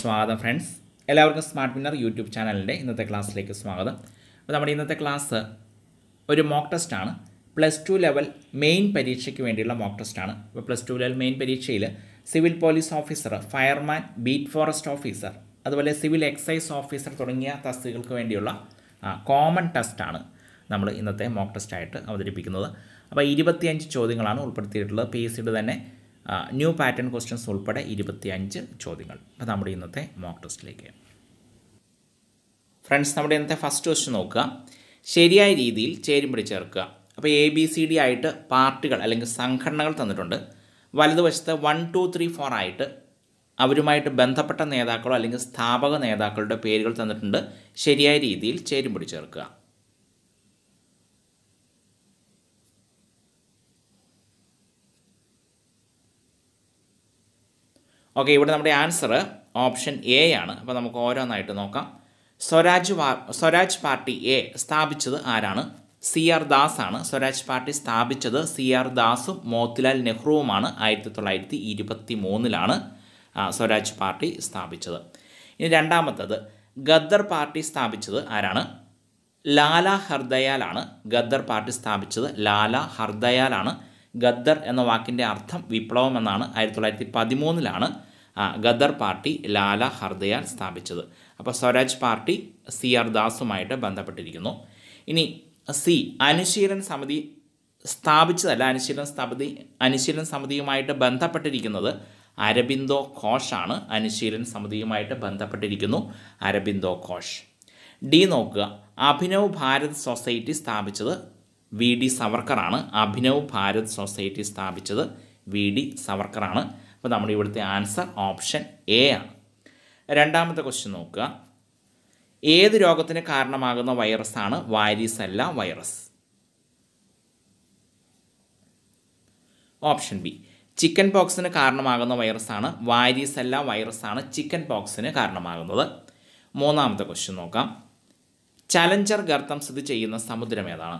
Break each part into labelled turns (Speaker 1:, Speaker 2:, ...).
Speaker 1: സ്വാഗതം ഫ്രണ്ട്സ് എല്ലാവർക്കും smart winner YouTube ചാനലിൻ്റെ ഇന്നത്തെ ക്ലാസ്സിലേക്ക് സ്വാഗതം അപ്പോൾ നമ്മുടെ ഇന്നത്തെ ക്ലാസ് ഒരു മോക്ക് ടെസ്റ്റാണ് പ്ലസ് ടു ലെവൽ മെയിൻ പരീക്ഷയ്ക്ക് വേണ്ടിയുള്ള മോക്ക് ടെസ്റ്റാണ് അപ്പോൾ പ്ലസ് ടു ലെവൽ മെയിൻ പരീക്ഷയിൽ civil police officer fireman beat forest officer അതുപോലെ സിവിൽ എക്സൈസ് ഓഫീസർ തുടങ്ങിയ തസ്തികൾക്ക് വേണ്ടിയുള്ള കോമൺ ടെസ്റ്റാണ് നമ്മൾ ഇന്നത്തെ മോക്ക് ടെസ്റ്റായിട്ട് അവതരിപ്പിക്കുന്നത് അപ്പോൾ ഇരുപത്തിയഞ്ച് ചോദ്യങ്ങളാണ് ഉൾപ്പെടുത്തിയിട്ടുള്ളത് പി എസ് സിയുടെ തന്നെ ന്യൂ പാറ്റേൺ ക്വസ്റ്റ്യൻസ് ഉൾപ്പെടെ ഇരുപത്തിയഞ്ച് ചോദ്യങ്ങൾ അപ്പോൾ നമ്മുടെ ഇന്നത്തെ മോക്ക് ടെസ്റ്റിലേക്ക് ഫ്രണ്ട്സ് നമ്മുടെ ഇന്നത്തെ ഫസ്റ്റ് ക്വസ്റ്റ്യൻ നോക്കുക ശരിയായ രീതിയിൽ ചേരുംപടി ചേർക്കുക അപ്പോൾ എ ബി സി ഡി ആയിട്ട് പാർട്ടികൾ അല്ലെങ്കിൽ സംഘടനകൾ തന്നിട്ടുണ്ട് വലതുവശത്ത് വൺ ടു ത്രീ ഫോർ ആയിട്ട് അവരുമായിട്ട് ബന്ധപ്പെട്ട നേതാക്കളോ അല്ലെങ്കിൽ സ്ഥാപക നേതാക്കളുടെ പേരുകൾ തന്നിട്ടുണ്ട് ശരിയായ രീതിയിൽ ചേരുംപടി ചേർക്കുക ഓക്കെ ഇവിടെ നമ്മുടെ ആൻസർ ഓപ്ഷൻ എ ആണ് അപ്പോൾ നമുക്ക് ഓരോന്നായിട്ട് നോക്കാം സ്വരാജ് സ്വരാജ് പാർട്ടി എ സ്ഥാപിച്ചത് ആരാണ് സി ആർ ദാസ് ആണ് സ്വരാജ് പാർട്ടി സ്ഥാപിച്ചത് സി ആർ ദാസും മോത്തിലാൽ നെഹ്റുവുമാണ് ആയിരത്തി തൊള്ളായിരത്തി ഇരുപത്തി മൂന്നിലാണ് സ്വരാജ് പാർട്ടി സ്ഥാപിച്ചത് ഇനി രണ്ടാമത്തത് ഗദ്ദർ പാർട്ടി സ്ഥാപിച്ചത് ആരാണ് ലാല ഹർദയാലാണ് ഗദ്ദർ പാർട്ടി സ്ഥാപിച്ചത് ലാല ഹർദയാലാണ് ഗദ്ദർ എന്ന വാക്കിൻ്റെ അർത്ഥം വിപ്ലവം എന്നാണ് ആയിരത്തി തൊള്ളായിരത്തി പതിമൂന്നിലാണ് ഗദ്ദർ പാർട്ടി ലാല ഹർദയാൽ സ്ഥാപിച്ചത് അപ്പോൾ സ്വരാജ് പാർട്ടി സി ആർ ദാസുമായിട്ട് ബന്ധപ്പെട്ടിരിക്കുന്നു ഇനി സി അനുശീലൻ സമിതി സ്ഥാപിച്ചതല്ല അനുശീലൻ സമിതി അനുശീലൻ സമിതിയുമായിട്ട് ബന്ധപ്പെട്ടിരിക്കുന്നത് അരബിന്ദോ ഘോഷാണ് അനുശീലൻ സമിതിയുമായിട്ട് ബന്ധപ്പെട്ടിരിക്കുന്നു അരബിന്ദോ ഘോഷ് ഡി നോക്കുക അഭിനവ് ഭാരത് സൊസൈറ്റി സ്ഥാപിച്ചത് വി ഡി സവർക്കറാണ് അഭിനവ് ഭാരത് സൊസൈറ്റി സ്ഥാപിച്ചത് വി ഡി സവർക്കറാണ് അപ്പോൾ നമ്മുടെ ഇവിടുത്തെ ആൻസർ ഓപ്ഷൻ എ ആണ് രണ്ടാമത്തെ ക്വസ്റ്റ്യൻ നോക്കുക ഏത് രോഗത്തിന് കാരണമാകുന്ന വൈറസാണ് varicella virus option B chicken പോക്സിന് കാരണമാകുന്ന വൈറസാണ് വാരിസല്ല വൈറസാണ് ചിക്കൻ പോക്സിന് കാരണമാകുന്നത് മൂന്നാമത്തെ ക്വസ്റ്റ്യൻ നോക്കാം ചലഞ്ചർ ഗർത്തം സ്ഥിതി ചെയ്യുന്ന സമുദ്രം ഏതാണ്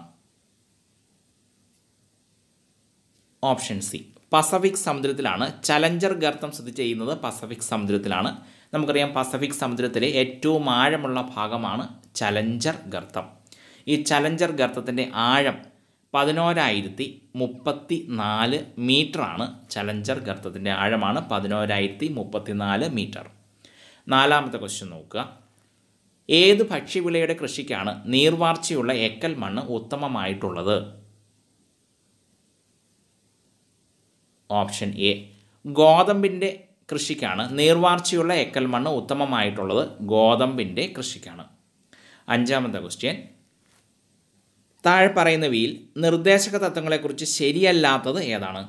Speaker 1: ഓപ്ഷൻ സി പസഫിക് സമുദ്രത്തിലാണ് ചലഞ്ചർ ഗർത്തം സ്ഥിതി ചെയ്യുന്നത് പസഫിക് സമുദ്രത്തിലാണ് നമുക്കറിയാം പസഫിക് സമുദ്രത്തിലെ ഏറ്റവും ആഴമുള്ള ഭാഗമാണ് ചലഞ്ചർ ഗർത്തം ഈ ചലഞ്ചർ ഗർത്തത്തിൻ്റെ ആഴം പതിനോരായിരത്തി മുപ്പത്തി നാല് മീറ്ററാണ് ചലഞ്ചർ ഗർത്തത്തിൻ്റെ ആഴമാണ് പതിനോരായിരത്തി മുപ്പത്തി നാല് മീറ്റർ നാലാമത്തെ ക്വസ്റ്റ്യൻ നോക്കുക ഏത് ഭക്ഷ്യവിളയുടെ കൃഷിക്കാണ് നീർവാർച്ചയുള്ള എക്കൽ മണ്ണ് ഉത്തമമായിട്ടുള്ളത് ഓപ്ഷൻ എ ഗോതമ്പിൻ്റെ കൃഷിക്കാണ് നീർവാർച്ചയുള്ള എക്കൽ മണ്ണ് ഉത്തമമായിട്ടുള്ളത് ഗോതമ്പിൻ്റെ കൃഷിക്കാണ് അഞ്ചാമത്തെ ക്വസ്റ്റ്യൻ താഴെ പറയുന്നവയിൽ നിർദ്ദേശക തത്വങ്ങളെക്കുറിച്ച് ശരിയല്ലാത്തത് ഏതാണ്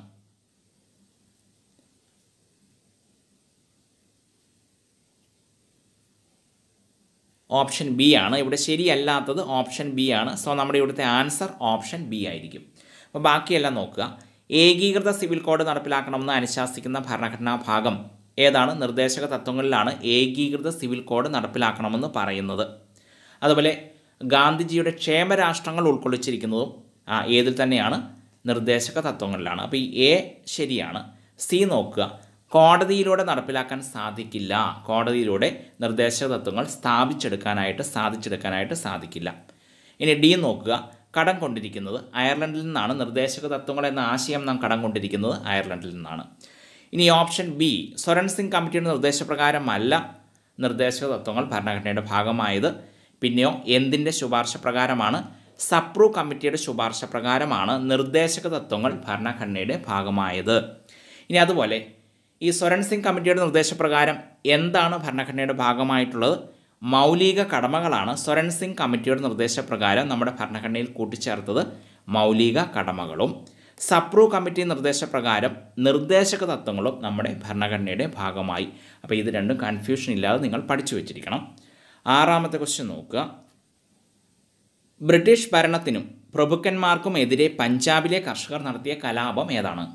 Speaker 1: ഓപ്ഷൻ ബി ആണ് ഇവിടെ ശരിയല്ലാത്തത് ഓപ്ഷൻ ബി ആണ് സോ നമ്മുടെ ഇവിടുത്തെ ആൻസർ ഓപ്ഷൻ ബി ആയിരിക്കും അപ്പോൾ ബാക്കിയെല്ലാം നോക്കുക ഏകീകൃത സിവിൽ കോഡ് നടപ്പിലാക്കണമെന്ന് അനുശാസിക്കുന്ന ഭരണഘടനാ ഭാഗം ഏതാണ് നിർദ്ദേശക തത്വങ്ങളിലാണ് ഏകീകൃത സിവിൽ കോഡ് നടപ്പിലാക്കണമെന്ന് പറയുന്നത് അതുപോലെ ഗാന്ധിജിയുടെ ക്ഷേമരാഷ്ട്രങ്ങൾ ഉൾക്കൊള്ളിച്ചിരിക്കുന്നതും ഏതിൽ തന്നെയാണ് നിർദ്ദേശക തത്വങ്ങളിലാണ് അപ്പോൾ ഈ എ ശരിയാണ് സി നോക്കുക കോടതിയിലൂടെ നടപ്പിലാക്കാൻ സാധിക്കില്ല കോടതിയിലൂടെ നിർദ്ദേശക തത്വങ്ങൾ സ്ഥാപിച്ചെടുക്കാനായിട്ട് സാധിച്ചെടുക്കാനായിട്ട് സാധിക്കില്ല ഇനി ഡി നോക്കുക കടം കൊണ്ടിരിക്കുന്നത് അയർലൻഡിൽ നിന്നാണ് നിർദ്ദേശക തത്വങ്ങൾ എന്ന ആശയം നാം കടം കൊണ്ടിരിക്കുന്നത് അയർലൻഡിൽ നിന്നാണ് ഇനി ഓപ്ഷൻ ബി സ്വരൺ സിംഗ് കമ്മിറ്റിയുടെ നിർദ്ദേശപ്രകാരമല്ല നിർദ്ദേശക തത്വങ്ങൾ ഭരണഘടനയുടെ ഭാഗമായത് പിന്നെയോ എന്തിൻ്റെ ശുപാർശ പ്രകാരമാണ് സപ്രൂ കമ്മിറ്റിയുടെ ശുപാർശ പ്രകാരമാണ് നിർദ്ദേശക തത്വങ്ങൾ ഭരണഘടനയുടെ ഭാഗമായത് ഇനി അതുപോലെ ഈ സ്വരൺ സിംഗ് കമ്മിറ്റിയുടെ നിർദ്ദേശപ്രകാരം എന്താണ് ഭരണഘടനയുടെ ഭാഗമായിട്ടുള്ളത് മൗലിക കടമകളാണ് സ്വരൺ സിംഗ് കമ്മിറ്റിയുടെ നിർദ്ദേശപ്രകാരം നമ്മുടെ ഭരണഘടനയിൽ കൂട്ടിച്ചേർത്തത് മൗലിക കടമകളും സപ്രൂ കമ്മിറ്റി നിർദ്ദേശപ്രകാരം നിർദ്ദേശക തത്വങ്ങളും നമ്മുടെ ഭരണഘടനയുടെ ഭാഗമായി അപ്പോൾ ഇത് രണ്ടും കൺഫ്യൂഷൻ ഇല്ലാതെ നിങ്ങൾ പഠിച്ചു വെച്ചിരിക്കണം ആറാമത്തെ ക്വസ്റ്റ്യൻ നോക്കുക ബ്രിട്ടീഷ് ഭരണത്തിനും പ്രഭുക്കന്മാർക്കും എതിരെ പഞ്ചാബിലെ കർഷകർ നടത്തിയ കലാപം ഏതാണ്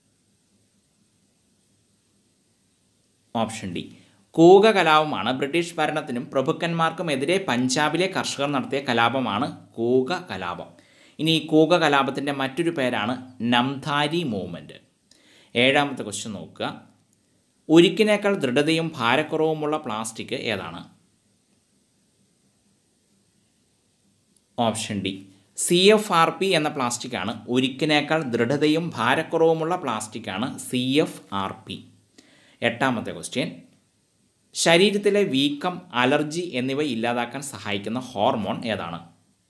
Speaker 1: ഓപ്ഷൻ ഡി കൂക കലാപമാണ് ബ്രിട്ടീഷ് ഭരണത്തിനും പ്രഭുക്കന്മാർക്കും എതിരെ പഞ്ചാബിലെ കർഷകർ നടത്തിയ കലാപമാണ് കൂക കലാപം ഇനി ഈ കൂക കലാപത്തിൻ്റെ മറ്റൊരു പേരാണ് നംധാരി മൂവ്മെൻറ്റ് ഏഴാമത്തെ ക്വസ്റ്റ്യൻ നോക്കുക ഉരുക്കിനേക്കാൾ ദൃഢതയും ഭാരക്കുറവുമുള്ള പ്ലാസ്റ്റിക് ഏതാണ് option D C F R P എന്ന പ്ലാസ്റ്റിക്കാണ് ഉരുക്കിനേക്കാൾ ദൃഢതയും ഭാരക്കുറവുമുള്ള പ്ലാസ്റ്റിക്കാണ് സി എഫ് ആർ പി എട്ടാമത്തെ ക്വസ്റ്റ്യൻ ശരീരത്തിലെ വീക്കം അലർജി എന്നിവ ഇല്ലാതാക്കാൻ സഹായിക്കുന്ന ഹോർമോൺ ഏതാണ്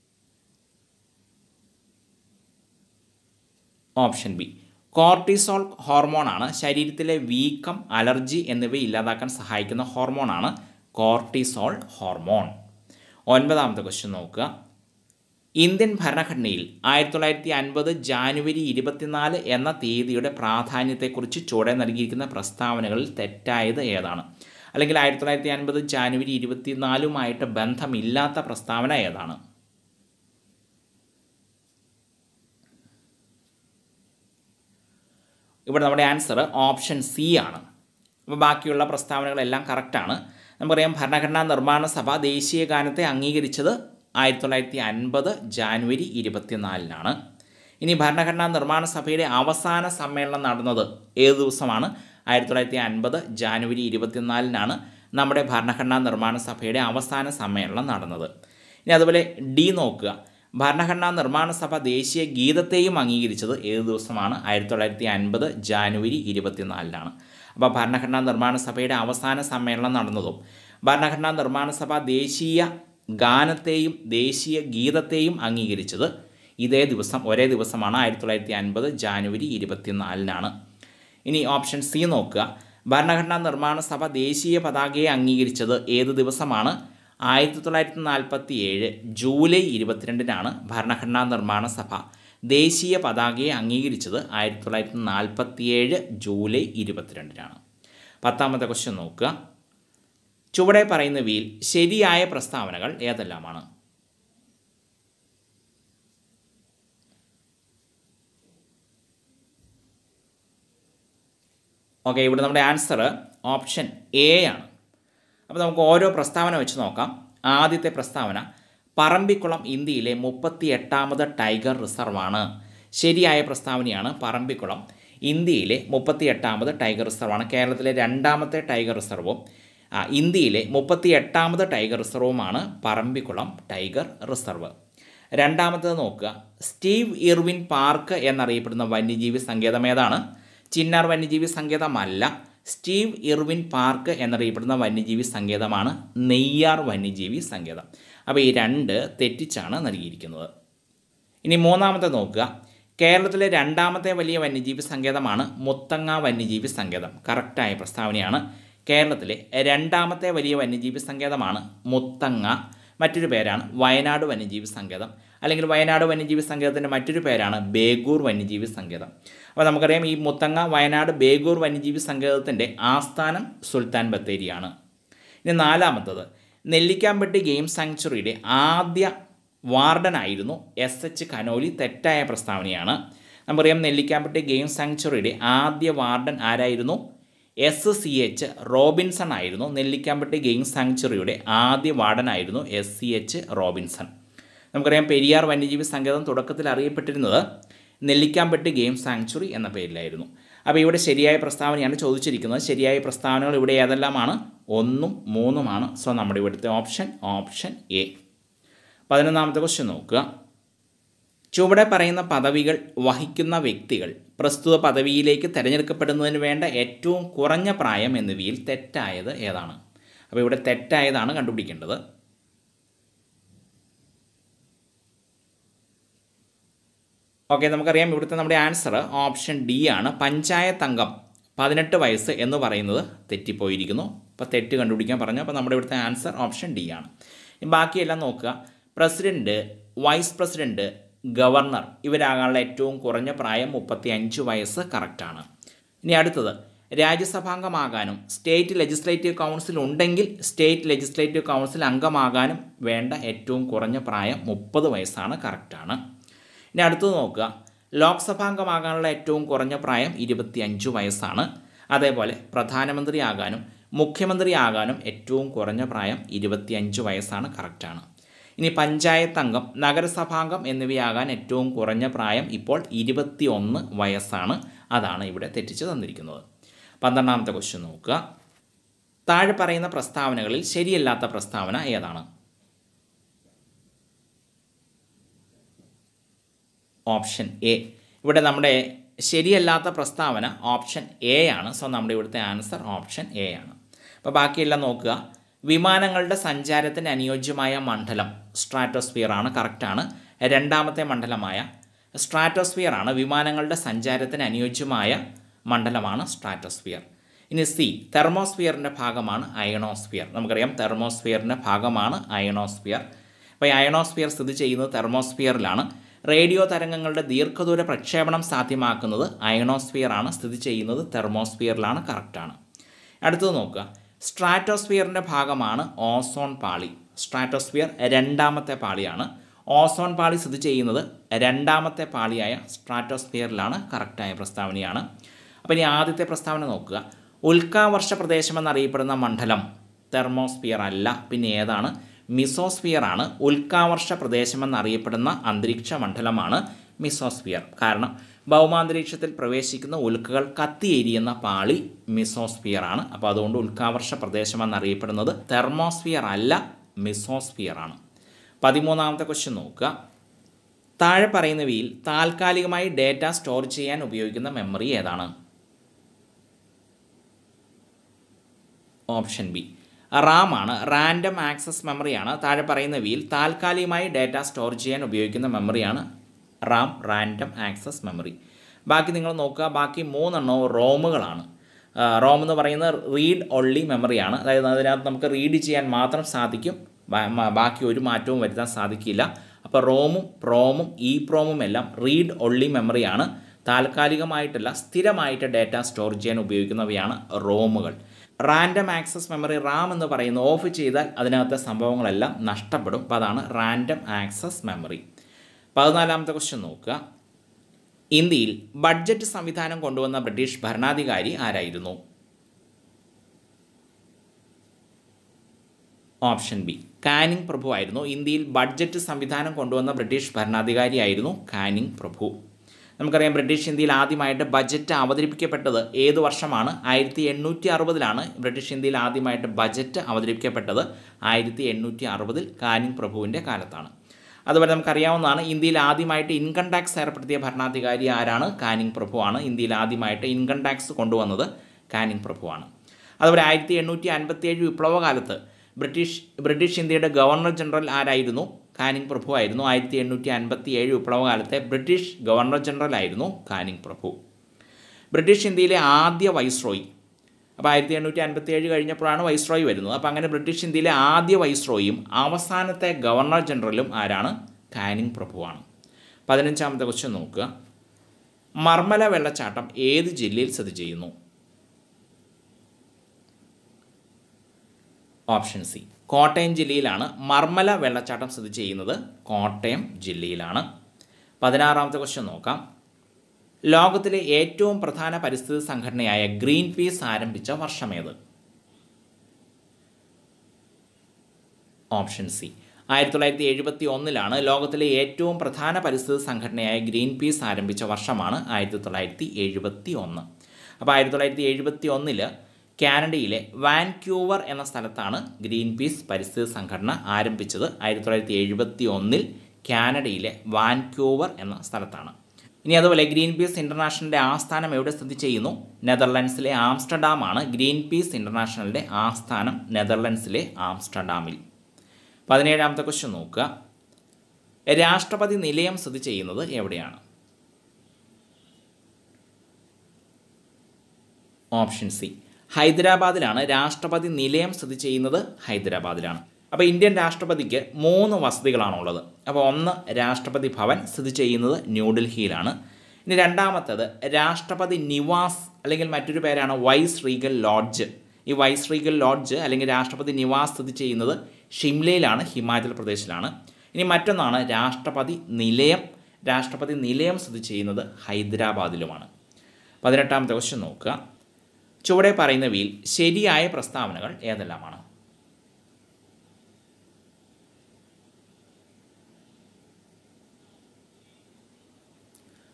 Speaker 1: ഓപ്ഷൻ ബി കോർട്ടിസോൾ ഹോർമോണാണ് ശരീരത്തിലെ വീക്കം അലർജി എന്നിവ ഇല്ലാതാക്കാൻ സഹായിക്കുന്ന ഹോർമോണാണ് കോർട്ടിസോൾ ഹോർമോൺ ഒൻപതാമത്തെ ക്വസ്റ്റ്യൻ നോക്കുക ഇന്ത്യൻ ഭരണഘടനയിൽ ആയിരത്തി തൊള്ളായിരത്തി അൻപത് ജാനുവരി ഇരുപത്തിനാല് എന്ന തീയതിയുടെ പ്രാധാന്യത്തെക്കുറിച്ച് ചുവടെ നൽകിയിരിക്കുന്ന പ്രസ്താവനകളിൽ തെറ്റായത് ഏതാണ് അല്ലെങ്കിൽ ആയിരത്തി തൊള്ളായിരത്തി അൻപത് ജാനുവരി ഇരുപത്തിനാലുമായിട്ട് ബന്ധമില്ലാത്ത പ്രസ്താവന ഏതാണ് ഇവിടെ നമ്മുടെ ആൻസർ ഓപ്ഷൻ സി ആണ് അപ്പോൾ ബാക്കിയുള്ള പ്രസ്താവനകളെല്ലാം കറക്റ്റാണ് നമുക്കറിയാം ഭരണഘടനാ നിർമ്മാണ സഭ ദേശീയ ഗാനത്തെ അംഗീകരിച്ചത് ആയിരത്തി തൊള്ളായിരത്തി അൻപത് ജാനുവരി ഇരുപത്തിനാലിനാണ് ഇനി ഭരണഘടനാ നിർമ്മാണ സഭയുടെ അവസാന സമ്മേളനം നടന്നത് ഏത് ദിവസമാണ് ആയിരത്തി തൊള്ളായിരത്തി അൻപത് ജാനുവരി ഇരുപത്തിനാലിനാണ് നമ്മുടെ ഭരണഘടനാ നിർമ്മാണ സഭയുടെ അവസാന സമ്മേളനം നടന്നത് ഇനി അതുപോലെ ഡി നോക്കുക ഭരണഘടനാ നിർമ്മാണ സഭ ദേശീയ ഗീതത്തെയും അംഗീകരിച്ചത് ഏത് ദിവസമാണ് ആയിരത്തി തൊള്ളായിരത്തി അൻപത് ജാനുവരി ഇരുപത്തിനാലിനാണ് അപ്പോൾ ഭരണഘടനാ നിർമ്മാണ സഭയുടെ അവസാന സമ്മേളനം നടന്നതും ഭരണഘടനാ നിർമ്മാണ സഭ ദേശീയ ഗാനത്തെയും ദേശീയ ഗീതത്തെയും അംഗീകരിച്ചത് ഇതേ ദിവസം ഒരേ ദിവസമാണ് ആയിരത്തി തൊള്ളായിരത്തി അൻപത് ജാനുവരി ഇരുപത്തിനാലിനാണ് ഇനി ഓപ്ഷൻ സി നോക്കുക ഭരണഘടനാ നിർമ്മാണ സഭ ദേശീയ പതാകയെ അംഗീകരിച്ചത് ഏത് ദിവസമാണ് ആയിരത്തി തൊള്ളായിരത്തി നാൽപ്പത്തി ഏഴ് ജൂലൈ ഇരുപത്തിരണ്ടിനാണ് ഭരണഘടനാ നിർമ്മാണ സഭ ദേശീയ പതാകയെ അംഗീകരിച്ചത് ആയിരത്തി തൊള്ളായിരത്തി നാൽപ്പത്തി ഏഴ് ജൂലൈ ഇരുപത്തിരണ്ടിനാണ് പത്താമത്തെ ക്വസ്റ്റ്യൻ നോക്കുക ചുവടെ പറയുന്നവയിൽ ശരിയായ പ്രസ്താവനകൾ ഏതെല്ലാമാണ് ഓക്കെ ഇവിടെ നമ്മുടെ ആൻസർ ഓപ്ഷൻ എ ആണ് അപ്പോൾ നമുക്ക് ഓരോ പ്രസ്താവന വെച്ച് നോക്കാം ആദ്യത്തെ പ്രസ്താവന പറമ്പിക്കുളം ഇന്ത്യയിലെ മുപ്പത്തി എട്ടാമത് ടൈഗർ റിസർവാണ് ശരിയായ പ്രസ്താവനയാണ് പറമ്പിക്കുളം ഇന്ത്യയിലെ മുപ്പത്തി എട്ടാമത് ടൈഗർ റിസർവാണ് കേരളത്തിലെ രണ്ടാമത്തെ ടൈഗർ റിസർവും ആ, ഇന്ത്യയിലെ മുപ്പത്തി എട്ടാമത് ടൈഗർ റിസർവുമാണ് പറമ്പിക്കുളം ടൈഗർ റിസർവ് രണ്ടാമത്തേത് നോക്കുക സ്റ്റീവ് ഇർവിൻ പാർക്ക് എന്നറിയപ്പെടുന്ന വന്യജീവി സങ്കേതം ഏതാണ് ചിന്നാർ വന്യജീവി സങ്കേതമല്ല സ്റ്റീവ് ഇർവിൻ പാർക്ക് എന്നറിയപ്പെടുന്ന വന്യജീവി സങ്കേതമാണ് നെയ്യാർ വന്യജീവി സങ്കേതം അപ്പോൾ ഈ രണ്ട് തെറ്റിച്ചാണ് നൽകിയിരിക്കുന്നത് ഇനി മൂന്നാമത്തെ നോക്കുക കേരളത്തിലെ രണ്ടാമത്തെ വലിയ വന്യജീവി സങ്കേതമാണ് മുത്തങ്ങ വന്യജീവി സങ്കേതം കറക്റ്റായ പ്രസ്താവനയാണ് കേരളത്തിലെ രണ്ടാമത്തെ വലിയ വന്യജീവി സങ്കേതമാണ് മുത്തങ്ങ മറ്റൊരു പേരാണ് വയനാട് വന്യജീവി സങ്കേതം അല്ലെങ്കിൽ വയനാട് വന്യജീവി സങ്കേതത്തിൻ്റെ മറ്റൊരു പേരാണ് ബേഗൂർ വന്യജീവി സങ്കേതം അപ്പോൾ നമുക്കറിയാം ഈ മുത്തങ്ങ വയനാട് ബേഗൂർ വന്യജീവി സങ്കേതത്തിൻ്റെ ആസ്ഥാനം സുൽത്താൻ ബത്തേരിയാണ് ഇനി നാലാമത്തത് നെല്ലിക്കാമ്പട്ടി ഗെയിം സാങ്ച്വറിയുടെ ആദ്യ വാർഡനായിരുന്നു എസ് എച്ച് കനോലി തെറ്റായ പ്രസ്താവനയാണ് നമുക്കറിയാം നെല്ലിക്കാമ്പട്ടി ഗെയിം സാങ്ച്വറിയുടെ ആദ്യ വാർഡൻ ആരായിരുന്നു എസ് സി എച്ച് റോബിൻസൺ ആയിരുന്നു നെല്ലിക്കാമ്പട്ടി ഗെയിം സാങ്ച്വറിയുടെ ആദ്യ വാർഡനായിരുന്നു എസ് സി എച്ച് റോബിൻസൺ നമുക്കറിയാം പെരിയാർ വന്യജീവി സങ്കേതം തുടക്കത്തിൽ അറിയപ്പെട്ടിരുന്നത് നെല്ലിക്കാമ്പട്ടി ഗെയിം സാങ്ച്വറി എന്ന പേരിലായിരുന്നു അപ്പോൾ ഇവിടെ ശരിയായ പ്രസ്താവനയാണ് ചോദിച്ചിരിക്കുന്നത് ശരിയായ പ്രസ്താവനകൾ ഇവിടെ ഏതെല്ലാമാണ് ഒന്നും മൂന്നുമാണ് സോ നമ്മുടെ ഇവിടുത്തെ ഓപ്ഷൻ ഓപ്ഷൻ എ പതിനൊന്നാമത്തെ ക്വസ്റ്റ്യൻ നോക്കുക ചുവടെ പറയുന്ന പദവികൾ വഹിക്കുന്ന വ്യക്തികൾ പ്രസ്തുത പദവിയിലേക്ക് തിരഞ്ഞെടുക്കപ്പെടുന്നതിന് വേണ്ട ഏറ്റവും കുറഞ്ഞ പ്രായം എന്നിവയിൽ തെറ്റായത് ഏതാണ് അപ്പോൾ ഇവിടെ തെറ്റായതാണ് കണ്ടുപിടിക്കേണ്ടത് ഓക്കെ നമുക്കറിയാം ഇവിടുത്തെ നമ്മുടെ ആൻസർ ഓപ്ഷൻ ഡി ആണ് പഞ്ചായത്ത് അംഗം പതിനെട്ട് വയസ്സ് എന്ന് പറയുന്നത് തെറ്റിപ്പോയിരിക്കുന്നു അപ്പോൾ തെറ്റ് കണ്ടുപിടിക്കാൻ പറഞ്ഞു അപ്പോൾ നമ്മുടെ ഇവിടുത്തെ ആൻസർ ഓപ്ഷൻ ഡി ആണ് ഇനി ബാക്കിയെല്ലാം നോക്കുക പ്രസിഡൻറ്റ് വൈസ് പ്രസിഡൻറ്റ് ഗവർണർ ഇവരാകാനുള്ള ഏറ്റവും കുറഞ്ഞ പ്രായം മുപ്പത്തി അഞ്ച് വയസ്സ് കറക്റ്റാണ് ഇനി അടുത്തത് രാജ്യസഭാംഗമാകാനും സ്റ്റേറ്റ് ലെജിസ്ലേറ്റീവ് കൗൺസിൽ ഉണ്ടെങ്കിൽ സ്റ്റേറ്റ് ലെജിസ്ലേറ്റീവ് കൗൺസിൽ അംഗമാകാനും വേണ്ട ഏറ്റവും കുറഞ്ഞ പ്രായം മുപ്പത് വയസ്സാണ് കറക്റ്റാണ് ഇനി അടുത്തത് നോക്കുക ലോക്സഭാംഗമാകാനുള്ള ഏറ്റവും കുറഞ്ഞ പ്രായം ഇരുപത്തിയഞ്ച് വയസ്സാണ് അതേപോലെ പ്രധാനമന്ത്രി ആകാനും മുഖ്യമന്ത്രി ആകാനും ഏറ്റവും കുറഞ്ഞ പ്രായം ഇരുപത്തിയഞ്ച് വയസ്സാണ് കറക്റ്റാണ് ഇനി പഞ്ചായത്ത് അംഗം നഗരസഭാംഗം എന്നിവയാകാൻ ഏറ്റവും കുറഞ്ഞ പ്രായം ഇപ്പോൾ ഇരുപത്തി ഒന്ന് വയസ്സാണ് അതാണ് ഇവിടെ തെറ്റിച്ച് തന്നിരിക്കുന്നത് പന്ത്രണ്ടാമത്തെ ക്വസ്റ്റ്യൻ നോക്കുക താഴെ പറയുന്ന പ്രസ്താവനകളിൽ ശരിയല്ലാത്ത പ്രസ്താവന ഏതാണ് ഓപ്ഷൻ എ ഇവിടെ നമ്മുടെ ശരിയല്ലാത്ത പ്രസ്താവന ഓപ്ഷൻ എ ആണ് സോ നമ്മുടെ ഇവിടുത്തെ ആൻസർ ഓപ്ഷൻ എ ആണ് അപ്പോൾ ബാക്കിയെല്ലാം നോക്കുക വിമാനങ്ങളുടെ സഞ്ചാരത്തിന് അനുയോജ്യമായ മണ്ഡലം സ്ട്രാറ്റോസ്ഫിയർ ആണ് കറക്റ്റാണ് രണ്ടാമത്തെ മണ്ഡലമായ സ്ട്രാറ്റോസ്ഫിയർ ആണ് വിമാനങ്ങളുടെ സഞ്ചാരത്തിന് അനുയോജ്യമായ മണ്ഡലമാണ് സ്ട്രാറ്റോസ്ഫിയർ ഇനി സി തെർമോസ്ഫിയറിൻ്റെ ഭാഗമാണ് അയണോസ്ഫിയർ നമുക്കറിയാം തെർമോസ്ഫിയറിൻ്റെ ഭാഗമാണ് അയണോസ്ഫിയർ അപ്പോൾ ഈ അയണോസ്ഫിയർ സ്ഥിതി ചെയ്യുന്നത് തെർമോസ്ഫിയറിലാണ് റേഡിയോ തരംഗങ്ങളുടെ ദീർഘദൂര പ്രക്ഷേപണം സാധ്യമാക്കുന്നത് അയണോസ്ഫിയർ ആണ് സ്ഥിതി ചെയ്യുന്നത് തെർമോസ്ഫിയറിലാണ് കറക്റ്റാണ് അടുത്തത് നോക്കുക സ്ട്രാറ്റോസ്ഫിയറിൻ്റെ ഭാഗമാണ് ഓസോൺ പാളി സ്ട്രാറ്റോസ്ഫിയർ രണ്ടാമത്തെ പാളിയാണ് ഓസോൺ പാളി സ്ഥിതി ചെയ്യുന്നത് രണ്ടാമത്തെ പാളിയായ സ്ട്രാറ്റോസ്ഫിയറിലാണ് കറക്റ്റായ പ്രസ്താവനയാണ് അപ്പോൾ ഇനി ആദ്യത്തെ പ്രസ്താവന നോക്കുക ഉൽക്കാവർഷ പ്രദേശം എന്നറിയപ്പെടുന്ന മണ്ഡലം തെർമോസ്ഫിയർ അല്ല പിന്നെ ഏതാണ് മിസോസ്ഫിയർ ആണ് ഉൽക്കാവർഷ പ്രദേശം എന്നറിയപ്പെടുന്ന അന്തരീക്ഷ മണ്ഡലമാണ് മിസോസ്ഫിയർ കാരണം ഭൗമാന്തരീക്ഷത്തിൽ പ്രവേശിക്കുന്ന ഉൽക്കകൾ കത്തിയെരിയുന്ന പാളി മിസോസ്ഫിയർ ആണ് അപ്പോൾ അതുകൊണ്ട് ഉൽക്കാവർഷ പ്രദേശം എന്നറിയപ്പെടുന്നത് തെർമോസ്ഫിയർ അല്ല മിസോസ്ഫിയർ ആണ് പതിമൂന്നാമത്തെ ക്വസ്റ്റ്യൻ നോക്കുക താഴെ പറയുന്നവയിൽ താൽക്കാലികമായി ഡേറ്റ സ്റ്റോർ ചെയ്യാൻ ഉപയോഗിക്കുന്ന മെമ്മറി ഏതാണ് ഓപ്ഷൻ ബി റാം ആണ് റാൻഡം ആക്സസ് മെമ്മറിയാണ് താഴെ പറയുന്നവയിൽ താൽക്കാലികമായി ഡേറ്റ സ്റ്റോർ ചെയ്യാൻ ഉപയോഗിക്കുന്ന മെമ്മറിയാണ് റാം റാൻഡം ആക്സസ് മെമ്മറി ബാക്കി നിങ്ങൾ നോക്കുക ബാക്കി മൂന്നെണ്ണവും റോമുകളാണ് റോം എന്ന് പറയുന്നത് റീഡ് ഒള്ളി മെമ്മറിയാണ് അതായത് അതിനകത്ത് നമുക്ക് റീഡ് ചെയ്യാൻ മാത്രം സാധിക്കും ബാ- മ- ബാക്കി ഒരു മാറ്റവും വരുത്താൻ സാധിക്കില്ല അപ്പോൾ റോമും പ്രോമും ഇ പ്രോമും എല്ലാം റീഡ് ഒള്ളി മെമ്മറിയാണ് താൽക്കാലികമായിട്ടല്ല സ്ഥിരമായിട്ട് ഡേറ്റ സ്റ്റോർ ചെയ്യാൻ ഉപയോഗിക്കുന്നവയാണ് റോമുകൾ റാൻഡം ആക്സസ് മെമ്മറി റാം എന്ന് പറയുന്നത് ഓഫ് ചെയ്താൽ അതിനകത്തെ സംഭവങ്ങളെല്ലാം നഷ്ടപ്പെടും അപ്പോൾ അതാണ് റാൻഡം ആക്സസ് മെമ്മറി പതിനാലാമത്തെ ക്വസ്റ്റ്യൻ നോക്കുക ഇന്ത്യയിൽ ബഡ്ജറ്റ് സംവിധാനം കൊണ്ടുവന്ന ബ്രിട്ടീഷ് ഭരണാധികാരി ആരായിരുന്നു ഓപ്ഷൻ ബി കാനിങ് പ്രഭു ആയിരുന്നു ഇന്ത്യയിൽ ബഡ്ജറ്റ് സംവിധാനം കൊണ്ടുവന്ന ബ്രിട്ടീഷ് ഭരണാധികാരിയായിരുന്നു കാനിങ് പ്രഭു നമുക്കറിയാം ബ്രിട്ടീഷ് ഇന്ത്യയിൽ ആദ്യമായിട്ട് ബജറ്റ് അവതരിപ്പിക്കപ്പെട്ടത് ഏത് വർഷമാണ് ആയിരത്തി എണ്ണൂറ്റി അറുപതിലാണ് ബ്രിട്ടീഷ് ഇന്ത്യയിൽ ആദ്യമായിട്ട് ബജറ്റ് അവതരിപ്പിക്കപ്പെട്ടത് ആയിരത്തി എണ്ണൂറ്റി അറുപതിൽ കാനിങ് പ്രഭുവിൻ്റെ കാലത്താണ് അതുപോലെ നമുക്കറിയാവുന്നതാണ് ഇന്ത്യയിൽ ആദ്യമായിട്ട് ഇൻകം ടാക്സ് ഏർപ്പെടുത്തിയ ഭരണാധികാരി ആരാണ് കാനിങ് പ്രഭുവാണ് ഇന്ത്യയിൽ ആദ്യമായിട്ട് ഇൻകം ടാക്സ് കൊണ്ടുവന്നത് കാനിങ് പ്രഭുവാണ് അതുപോലെ ആയിരത്തി എണ്ണൂറ്റി അൻപത്തി ഏഴ് വിപ്ലവകാലത്ത് ബ്രിട്ടീഷ് ബ്രിട്ടീഷ് ഇന്ത്യയുടെ ഗവർണർ ജനറൽ ആരായിരുന്നു കാനിങ് പ്രഭു ആയിരുന്നു ആയിരത്തി എണ്ണൂറ്റി അൻപത്തി ഏഴ് വിപ്ലവകാലത്തെ ബ്രിട്ടീഷ് ഗവർണർ ജനറൽ ആയിരുന്നു കാനിങ് പ്രഭു ബ്രിട്ടീഷ് ഇന്ത്യയിലെ ആദ്യ വൈസ്രോയി അപ്പോൾ ആയിരത്തി എണ്ണൂറ്റി അൻപത്തി ഏഴ് കഴിഞ്ഞപ്പോഴാണ് വൈസ്രോയി വരുന്നത് അപ്പോൾ അങ്ങനെ ബ്രിട്ടീഷ് ഇന്ത്യയിലെ ആദ്യ വൈസ്രോയും അവസാനത്തെ ഗവർണർ ജനറലും ആരാണ് കാനിങ് പ്രഭുവാണ് പതിനഞ്ചാമത്തെ ക്വസ്റ്റ്യൻ നോക്കുക മർമല വെള്ളച്ചാട്ടം ഏത് ജില്ലയിൽ സ്ഥിതി ചെയ്യുന്നു ഓപ്ഷൻ സി കോട്ടയം ജില്ലയിലാണ് മർമല വെള്ളച്ചാട്ടം സ്ഥിതി ചെയ്യുന്നത് കോട്ടയം ജില്ലയിലാണ് പതിനാറാമത്തെ ക്വസ്റ്റ്യൻ നോക്കാം ലോകത്തിലെ ഏറ്റവും പ്രധാന പരിസ്ഥിതി സംഘടനയായ ഗ്രീൻ പീസ് ആരംഭിച്ച വർഷമേത് ഓപ്ഷൻ സി ആയിരത്തി തൊള്ളായിരത്തി എഴുപത്തി ഒന്നിലാണ് ലോകത്തിലെ ഏറ്റവും പ്രധാന പരിസ്ഥിതി സംഘടനയായ ഗ്രീൻ പീസ് ആരംഭിച്ച വർഷമാണ് ആയിരത്തി തൊള്ളായിരത്തി എഴുപത്തി ഒന്ന് അപ്പോൾ ആയിരത്തി തൊള്ളായിരത്തി എഴുപത്തി ഒന്നിൽ കാനഡയിലെ വാൻക്യൂവർ എന്ന സ്ഥലത്താണ് ഗ്രീൻ പീസ് പരിസ്ഥിതി സംഘടന ആരംഭിച്ചത് ആയിരത്തി തൊള്ളായിരത്തി എഴുപത്തി ഒന്നിൽ കാനഡയിലെ വാൻക്യൂവർ എന്ന സ്ഥലത്താണ് ഇനി അതുപോലെ ഗ്രീൻ പീസ് ഇൻ്റർനാഷണലിൻ്റെ ആസ്ഥാനം എവിടെ സ്ഥിതി ചെയ്യുന്നു നെതർലൻഡ്സിലെ ആംസ്റ്റർഡാമാണ് ഗ്രീൻ പീസ് ഇൻ്റർനാഷണലിൻ്റെ ആസ്ഥാനം നെതർലൻഡ്സിലെ ആംസ്റ്റർഡാമിൽ പതിനേഴാമത്തെ ക്വസ്റ്റ്യൻ നോക്കുക രാഷ്ട്രപതി നിലയം സ്ഥിതി ചെയ്യുന്നത് എവിടെയാണ് ഓപ്ഷൻ സി ഹൈദരാബാദിലാണ് രാഷ്ട്രപതി നിലയം സ്ഥിതി ചെയ്യുന്നത് ഹൈദരാബാദിലാണ് അപ്പോൾ ഇന്ത്യൻ രാഷ്ട്രപതിക്ക് മൂന്ന് വസതികളാണുള്ളത് അപ്പോൾ ഒന്ന് രാഷ്ട്രപതി ഭവൻ സ്ഥിതി ചെയ്യുന്നത് ന്യൂഡൽഹിയിലാണ് ഇനി രണ്ടാമത്തേത് രാഷ്ട്രപതി നിവാസ് അല്ലെങ്കിൽ മറ്റൊരു പേരാണ് വൈസ് റീഗൽ ലോഡ്ജ് ഈ വൈസ് റീഗൽ ലോഡ്ജ് അല്ലെങ്കിൽ രാഷ്ട്രപതി നിവാസ് സ്ഥിതി ചെയ്യുന്നത് ഷിംലയിലാണ് ഹിമാചൽ പ്രദേശിലാണ് ഇനി മറ്റൊന്നാണ് രാഷ്ട്രപതി നിലയം രാഷ്ട്രപതി നിലയം സ്ഥിതി ചെയ്യുന്നത് ഹൈദരാബാദിലുമാണ് പതിനെട്ടാമത്തെ ക്വസ്റ്റ്യൻ നോക്കുക ചുവടെ പറയുന്നവയിൽ ശരിയായ പ്രസ്താവനകൾ ഏതെല്ലാമാണ്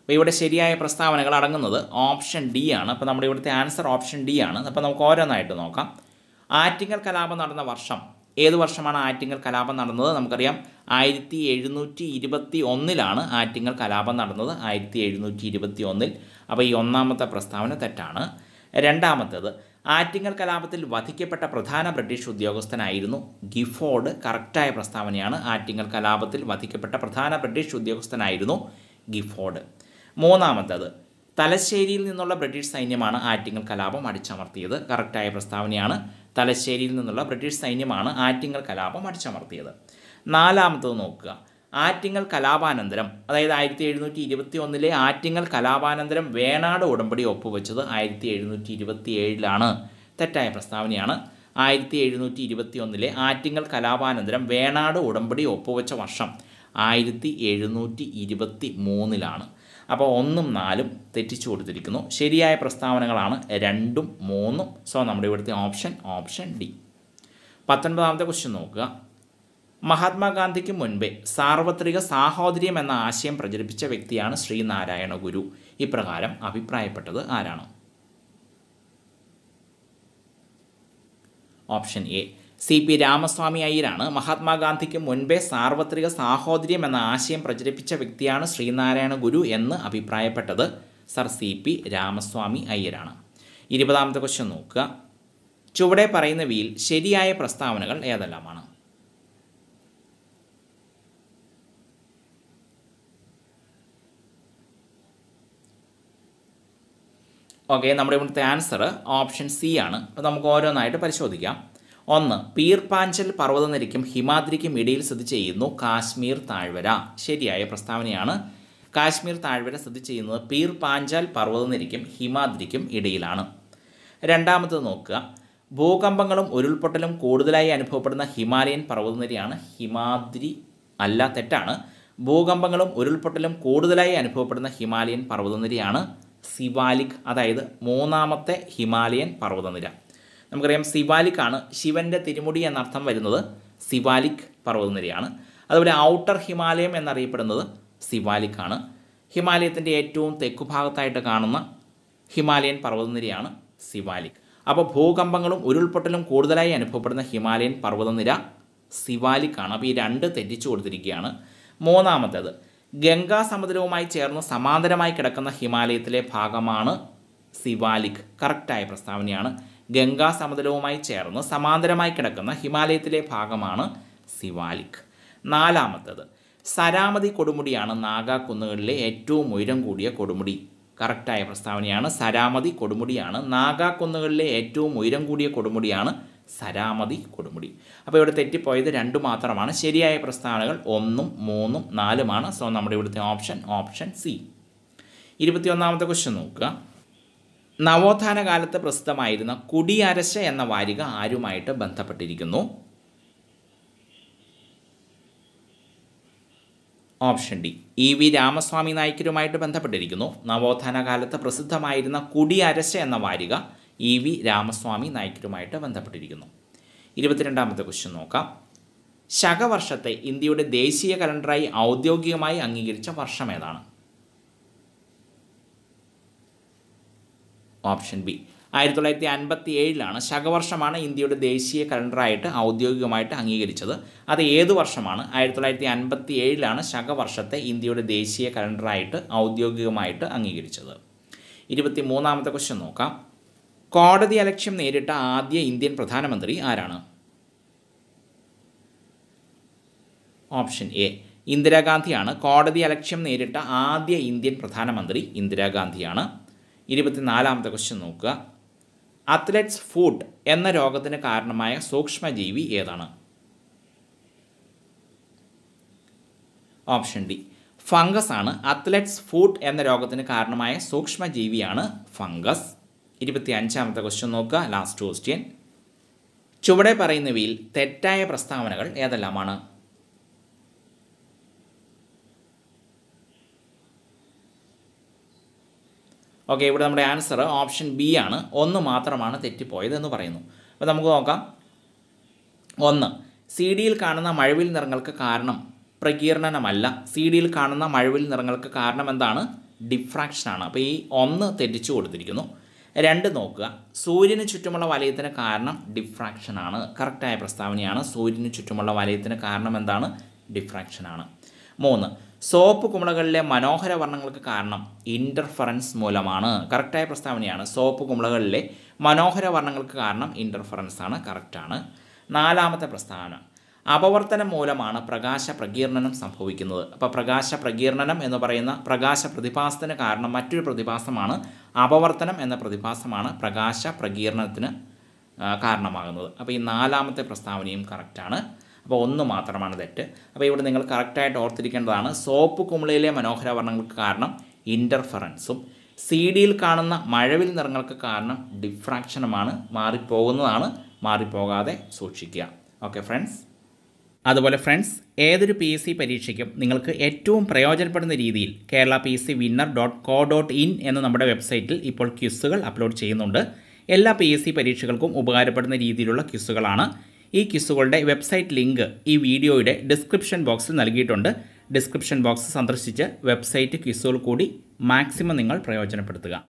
Speaker 1: അപ്പോൾ ഇവിടെ ശരിയായ പ്രസ്താവനകൾ അടങ്ങുന്നത് ഓപ്ഷൻ ഡി ആണ് അപ്പോൾ നമ്മുടെ ഇവിടുത്തെ ആൻസർ ഓപ്ഷൻ ഡി ആണ് അപ്പോൾ നമുക്ക് ഓരോന്നായിട്ട് നോക്കാം ആറ്റിങ്ങൽ കലാപം നടന്ന വർഷം ഏത് വർഷമാണ് ആറ്റിങ്ങൽ കലാപം നടന്നത് നമുക്കറിയാം ആയിരത്തി എഴുന്നൂറ്റി ഇരുപത്തി ഒന്നിലാണ് ആറ്റിങ്ങൽ കലാപം നടന്നത് ആയിരത്തി എഴുന്നൂറ്റി ഇരുപത്തി ഒന്നിൽ അപ്പോൾ ഈ ഒന്നാമത്തെ പ്രസ്താവന തെറ്റാണ് രണ്ടാമത്തേത് ആറ്റിങ്ങൽ കലാപത്തിൽ വധിക്കപ്പെട്ട പ്രധാന ബ്രിട്ടീഷ് ഉദ്യോഗസ്ഥനായിരുന്നു ഗിഫോർഡ് കറക്റ്റായ പ്രസ്താവനയാണ് ആറ്റിങ്ങൽ കലാപത്തിൽ വധിക്കപ്പെട്ട പ്രധാന ബ്രിട്ടീഷ് ഉദ്യോഗസ്ഥനായിരുന്നു ഗിഫോർഡ് മൂന്നാമത്തേത് തലശ്ശേരിയിൽ നിന്നുള്ള ബ്രിട്ടീഷ് സൈന്യമാണ് ആറ്റിങ്ങൽ കലാപം അടിച്ചമർത്തിയത് കറക്റ്റായ പ്രസ്താവനയാണ് തലശ്ശേരിയിൽ നിന്നുള്ള ബ്രിട്ടീഷ് സൈന്യമാണ് ആറ്റിങ്ങൽ കലാപം അടിച്ചമർത്തിയത് നാലാമത്തത് നോക്കുക ആറ്റിങ്ങൽ കലാപാനന്തരം അതായത് ആയിരത്തി എഴുന്നൂറ്റി ഇരുപത്തി ഒന്നിലെ ആറ്റിങ്ങൽ കലാപാനന്തരം വേണാട് ഉടമ്പടി ഒപ്പുവെച്ചത് ആയിരത്തി എഴുന്നൂറ്റി ഇരുപത്തി ഏഴിലാണ് തെറ്റായ പ്രസ്താവനയാണ് ആയിരത്തി എഴുന്നൂറ്റി ഇരുപത്തി ഒന്നിലെ ആറ്റിങ്ങൽ കലാപാനന്തരം വേണാട് ഉടമ്പടി ഒപ്പുവെച്ച വർഷം ആയിരത്തി എഴുന്നൂറ്റി ഇരുപത്തി മൂന്നിലാണ് അപ്പോൾ ഒന്നും നാലും തെറ്റിച്ചു കൊടുത്തിരിക്കുന്നു ശരിയായ പ്രസ്താവനകളാണ് രണ്ടും മൂന്നും സോ നമ്മുടെ ഇവിടുത്തെ ഓപ്ഷൻ ഓപ്ഷൻ ഡി പത്തൊൻപതാമത്തെ ക്വസ്റ്റ്യൻ നോക്കുക മഹാത്മാഗാന്ധിക്ക് മുൻപേ സാർവത്രിക സാഹോദര്യം എന്ന ആശയം പ്രചരിപ്പിച്ച വ്യക്തിയാണ് ശ്രീനാരായണ ഗുരു ഇപ്രകാരം അഭിപ്രായപ്പെട്ടത് ആരാണ് option A C P Ramaswamy അയ്യരാണ് മഹാത്മാഗാന്ധിക്ക് മുൻപേ സാർവത്രിക സാഹോദര്യം എന്ന ആശയം പ്രചരിപ്പിച്ച വ്യക്തിയാണ് ശ്രീനാരായണ ഗുരു എന്ന് അഭിപ്രായപ്പെട്ടത് സർ സി പി രാമസ്വാമി അയ്യരാണ് ഇരുപതാമത്തെ ക്വസ്റ്റ്യൻ നോക്കുക ചുവടെ പറയുന്നവയിൽ ശരിയായ പ്രസ്താവനകൾ ഏതെല്ലാമാണ് ഓക്കെ നമ്മുടെ ഇവിടുത്തെ ആൻസർ ഓപ്ഷൻ സി ആണ് അപ്പോൾ നമുക്ക് ഓരോന്നായിട്ട് പരിശോധിക്കാം ഒന്ന് പീർപ്പാഞ്ചൽ പർവ്വതനിരയ്ക്കും ഹിമാദ്രിക്കും ഇടയിൽ സ്ഥിതി ചെയ്യുന്നു കാശ്മീർ താഴ്വര ശരിയായ പ്രസ്താവനയാണ് കാശ്മീർ താഴ്വര സ്ഥിതി ചെയ്യുന്നത് പീർപ്പാഞ്ചാൽ പർവ്വതനിരയ്ക്കും ഹിമാദ്രിക്കും ഇടയിലാണ് രണ്ടാമത്തത് നോക്കുക ഭൂകമ്പങ്ങളും ഉരുൾപൊട്ടലും കൂടുതലായി അനുഭവപ്പെടുന്ന ഹിമാലയൻ പർവ്വതനിരയാണ് ഹിമാദ്രി അല്ല തെറ്റാണ് ഭൂകമ്പങ്ങളും ഉരുൾപൊട്ടലും കൂടുതലായി അനുഭവപ്പെടുന്ന ഹിമാലയൻ പർവ്വതനിരയാണ് സിവാലിക് അതായത് മൂന്നാമത്തെ ഹിമാലയൻ പർവ്വതനിര നമുക്കറിയാം സിവാലിക് ആണ് ശിവൻ്റെ തിരുമുടി എന്നർത്ഥം വരുന്നത് സിവാലിക് പർവ്വതനിരയാണ് അതുപോലെ ഔട്ടർ ഹിമാലയം എന്നറിയപ്പെടുന്നത് സിവാലിക് ആണ് ഹിമാലയത്തിൻ്റെ ഏറ്റവും തെക്കുഭാഗത്തായിട്ട് കാണുന്ന ഹിമാലയൻ പർവ്വതനിരയാണ് സിവാലിക് അപ്പോൾ ഭൂകമ്പങ്ങളും ഉരുൾപൊട്ടലും കൂടുതലായി അനുഭവപ്പെടുന്ന ഹിമാലയൻ പർവ്വതനിര സിവാലിക് ആണ് അപ്പോൾ ഈ രണ്ട് തെറ്റിച്ചു കൊടുത്തിരിക്കുകയാണ് മൂന്നാമത്തേത് ഗംഗാ സമുദ്രവുമായി ചേർന്ന് സമാന്തരമായി കിടക്കുന്ന ഹിമാലയത്തിലെ ഭാഗമാണ് സിവാലിക് കറക്റ്റായ പ്രസ്താവനയാണ് ഗംഗാ സമുദ്രവുമായി ചേർന്ന് സമാന്തരമായി കിടക്കുന്ന ഹിമാലയത്തിലെ ഭാഗമാണ് സിവാലിക് നാലാമത്തേത് സരാമതി കൊടുമുടിയാണ് നാഗാ കുന്നുകളിലെ ഏറ്റവും ഉയരം കൂടിയ കൊടുമുടി കറക്റ്റായ പ്രസ്താവനയാണ് സരാമതി കൊടുമുടിയാണ് നാഗാ കുന്നുകളിലെ ഏറ്റവും ഉയരം കൂടിയ കൊടുമുടിയാണ് സരാമതി കൊടുമുടി അപ്പോൾ ഇവിടെ തെറ്റിപ്പോയത് രണ്ട് മാത്രമാണ് ശരിയായ പ്രസ്താവനകൾ ഒന്നും മൂന്നും നാലുമാണ് സോ നമ്മുടെ ഇവിടുത്തെ ഓപ്ഷൻ ഓപ്ഷൻ സി ഇരുപത്തിയൊന്നാമത്തെ ക്വസ്റ്റ്യൻ നോക്കുക നവോത്ഥാന കാലത്ത് പ്രസിദ്ധമായിരുന്ന കുടിയരശ എന്ന വാരിക ആരുമായിട്ട് ബന്ധപ്പെട്ടിരിക്കുന്നു option D E V Ramaswamy നായ്ക്കരുമായിട്ട് ബന്ധപ്പെട്ടിരിക്കുന്നു നവോത്ഥാന കാലത്ത് പ്രസിദ്ധമായിരുന്ന കുടിയരശ എന്ന വാരിക ഇ വി രാമസ്വാമി നായ്ക്കരുമായിട്ട് ബന്ധപ്പെട്ടിരിക്കുന്നു ഇരുപത്തിരണ്ടാമത്തെ ക്വസ്റ്റ്യൻ നോക്കാം ശകവർഷത്തെ ഇന്ത്യയുടെ ദേശീയ കലണ്ടറായി ഔദ്യോഗികമായി അംഗീകരിച്ച വർഷം ഏതാണ് ഓപ്ഷൻ ബി ആയിരത്തി തൊള്ളായിരത്തി അൻപത്തി ഏഴിലാണ് ശകവർഷമാണ് ഇന്ത്യയുടെ ദേശീയ കലണ്ടറായിട്ട് ഔദ്യോഗികമായിട്ട് അംഗീകരിച്ചത് അത് ഏത് വർഷമാണ് ആയിരത്തി തൊള്ളായിരത്തി അൻപത്തി ഏഴിലാണ് ശകവർഷത്തെ ഇന്ത്യയുടെ ദേശീയ കലണ്ടറായിട്ട് ഔദ്യോഗികമായിട്ട് അംഗീകരിച്ചത് ഇരുപത്തി മൂന്നാമത്തെ ക്വസ്റ്റ്യൻ നോക്കാം കോടതി അലക്ഷ്യം നേരിട്ട ആദ്യ ഇന്ത്യൻ പ്രധാനമന്ത്രി ആരാണ് ഓപ്ഷൻ എ ഇന്ദിരാഗാന്ധിയാണ് കോടതി അലക്ഷ്യം നേരിട്ട ആദ്യ ഇന്ത്യൻ പ്രധാനമന്ത്രി ഇന്ദിരാഗാന്ധിയാണ് ഇരുപത്തിനാലാമത്തെ ക്വസ്റ്റ്യൻ നോക്കുക അത്ലറ്റ്സ് ഫുഡ് എന്ന രോഗത്തിന് കാരണമായ സൂക്ഷ്മജീവി ഏതാണ് ഓപ്ഷൻ ഡി ഫംഗസ് ആണ് അത്ലറ്റ്സ് ഫുഡ് എന്ന രോഗത്തിന് കാരണമായ സൂക്ഷ്മജീവിയാണ് ഫംഗസ് ഇരുപത്തി അഞ്ചാമത്തെ ക്വസ്റ്റ്യൻ നോക്കുക ലാസ്റ്റ് ക്വസ്റ്റ്യൻ ചുവടെ പറയുന്നവയിൽ തെറ്റായ പ്രസ്താവനകൾ ഏതെല്ലാമാണ് ഓക്കെ ഇവിടെ നമ്മുടെ ആൻസർ ഓപ്ഷൻ ബി ആണ് ഒന്ന് മാത്രമാണ് തെറ്റിപ്പോയത് എന്ന് പറയുന്നു അപ്പോൾ നമുക്ക് നോക്കാം ഒന്ന് സി ഡിയിൽ കാണുന്ന മഴവിൽ നിറങ്ങൾക്ക് കാരണം പ്രകീർണനമല്ല സി ഡിയിൽ കാണുന്ന മഴവിൽ നിറങ്ങൾക്ക് കാരണം എന്താണ് ഡിഫ്രാക്ഷനാണ് അപ്പോൾ ഈ ഒന്ന് തെറ്റിച്ചു കൊടുത്തിരിക്കുന്നു രണ്ട് നോക്കുക സൂര്യന് ചുറ്റുമുള്ള വലയത്തിന് കാരണം ഡിഫ്രാക്ഷനാണ് കറക്റ്റായ പ്രസ്താവനയാണ് സൂര്യന് ചുറ്റുമുള്ള വലയത്തിന് കാരണം എന്താണ് ഡിഫ്രാക്ഷനാണ് മൂന്ന് സോപ്പ് കുമിളകളിലെ മനോഹര വർണ്ണങ്ങൾക്ക് കാരണം ഇൻ്റർഫറൻസ് മൂലമാണ് കറക്റ്റായ പ്രസ്താവനയാണ് സോപ്പ് കുമിളകളിലെ മനോഹര വർണ്ണങ്ങൾക്ക് കാരണം ഇൻ്റർഫറൻസ് ആണ് കറക്റ്റാണ് നാലാമത്തെ പ്രസ്താവന അപവർത്തനം മൂലമാണ് പ്രകാശ പ്രകീർണനം സംഭവിക്കുന്നത് അപ്പോൾ പ്രകാശ പ്രകീർണനം എന്ന് പറയുന്ന പ്രകാശ പ്രതിഭാസത്തിന് കാരണം മറ്റൊരു പ്രതിഭാസമാണ് അപവർത്തനം എന്ന പ്രതിഭാസമാണ് പ്രകാശ പ്രകീർണനത്തിന് ആ, കാരണമാകുന്നത് അപ്പോൾ ഈ നാലാമത്തെ പ്രസ്താവനയും കറക്റ്റാണ് അപ്പോൾ ഒന്ന് മാത്രമാണ് തെറ്റ് അപ്പോൾ ഇവിടെ നിങ്ങൾ കറക്റ്റായിട്ട് ഓർത്തിരിക്കേണ്ടതാണ് സോപ്പ് കുമിളയിലെ മനോഹര വർണ്ണങ്ങൾക്ക് കാരണം ഇൻ്റർഫറൻസും സി ഡിയിൽ കാണുന്ന മഴവിൽ നിറങ്ങൾക്ക് കാരണം ഡിഫ്രാക്ഷനുമാണ് മാറിപ്പോകുന്നതാണ് മാറിപ്പോകാതെ സൂക്ഷിക്കുക ഓക്കെ ഫ്രണ്ട്സ് അതുപോലെ ഫ്രണ്ട്സ് ഏതൊരു പി എസ് സി പരീക്ഷയ്ക്കും നിങ്ങൾക്ക് ഏറ്റവും പ്രയോജനപ്പെടുന്ന രീതിയിൽ Kerala P S C winner dot co dot in എന്ന നമ്മുടെ വെബ്സൈറ്റിൽ ഇപ്പോൾ ക്വിസുകൾ അപ്ലോഡ് ചെയ്യുന്നുണ്ട് എല്ലാ പി എസ് സി പരീക്ഷകൾക്കും ഉപകാരപ്പെടുന്ന രീതിയിലുള്ള ക്വിസുകളാണ് ഈ ക്വിസുകളുടെ വെബ്സൈറ്റ് ലിങ്ക് ഈ വീഡിയോയുടെ ഡിസ്ക്രിപ്ഷൻ ബോക്സിൽ നൽകിയിട്ടുണ്ട് ഡിസ്ക്രിപ്ഷൻ ബോക്സ് സന്ദർശിച്ച് വെബ്സൈറ്റ് ക്വിസുകൾ കൂടി മാക്സിമം നിങ്ങൾ പ്രയോജനപ്പെടുത്തുക